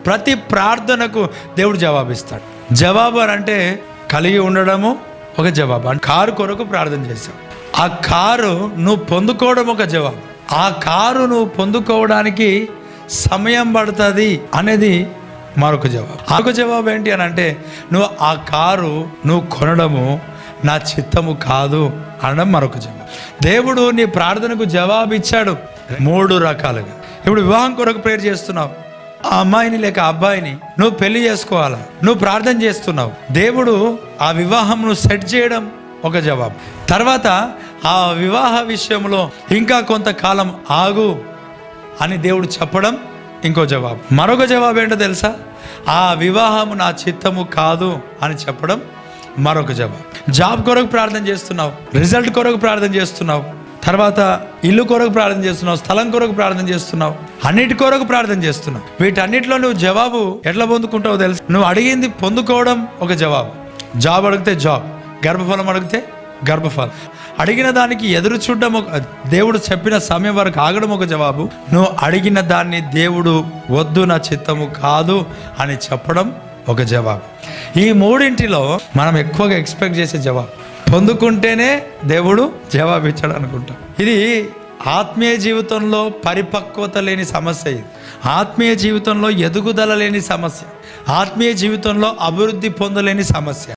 ప్రతి ప్రార్థనకు దేవుడు జవాబిస్తాడు జవాబు అని అంటే కలిగి ఉండడము ఒక జవాబు అంటే కారు కొరకు ప్రార్థన చేశావు ఆ కారు నువ్వు పొందుకోవడం ఒక జవాబు ఆ కారు నువ్వు పొందుకోవడానికి సమయం పడుతుంది అనేది మరొక జవాబు మరొక జవాబు ఏంటి అని అంటే నువ్వు ఆ కారు నువ్వు కొనడము నా చిత్తము కాదు అనడం మరొక జవాబు దేవుడు నీ ప్రార్థనకు జవాబు ఇచ్చాడు మూడు రకాలుగా ఇప్పుడు వివాహం కొరకు ప్రేర్ చేస్తున్నావు ఆ అమ్మాయిని లేక ఆ అబ్బాయిని నువ్వు పెళ్లి చేసుకోవాలా నువ్వు ప్రార్థన చేస్తున్నావు దేవుడు ఆ వివాహంను సెట్ చేయడం ఒక జవాబు తర్వాత ఆ వివాహ విషయంలో ఇంకా కొంతకాలం ఆగు అని దేవుడు చెప్పడం ఇంకో జవాబు మరొక జవాబు ఏంటో తెలుసా ఆ వివాహము నా చిత్తము కాదు అని చెప్పడం మరొక జవాబు జాబ్ కొరకు ప్రార్థన చేస్తున్నావు రిజల్ట్ కొరకు ప్రార్థన చేస్తున్నావు తర్వాత ఇల్లు కొరకు ప్రార్థన చేస్తున్నావు స్థలం కొరకు ప్రార్థన చేస్తున్నావు అన్నిటి కొరకు ప్రార్థన చేస్తున్నావు వీటన్నిటిలో నువ్వు జవాబు ఎట్లా పొందుకుంటావో తెలుసు నువ్వు అడిగింది పొందుకోవడం ఒక జవాబు జాబ్ అడిగితే జాబ్ గర్భఫలం అడిగితే గర్భఫలం అడిగిన దానికి ఎదురు చూడడం ఒక దేవుడు చెప్పిన సమయం వరకు ఆగడం ఒక జవాబు నువ్వు అడిగిన దాన్ని దేవుడు వద్దు నా చిత్తము కాదు అని చెప్పడం ఒక జవాబు ఈ మూడింటిలో మనం ఎక్కువగా ఎక్స్పెక్ట్ చేసే జవాబు పొందుకుంటేనే దేవుడు జవాబు ఇచ్చాడు అనుకుంటాం ఇది ఆత్మీయ జీవితంలో పరిపక్వత లేని సమస్య ఇది ఆత్మీయ జీవితంలో ఎదుగుదల లేని సమస్య ఆత్మీయ జీవితంలో అభివృద్ధి పొందలేని సమస్య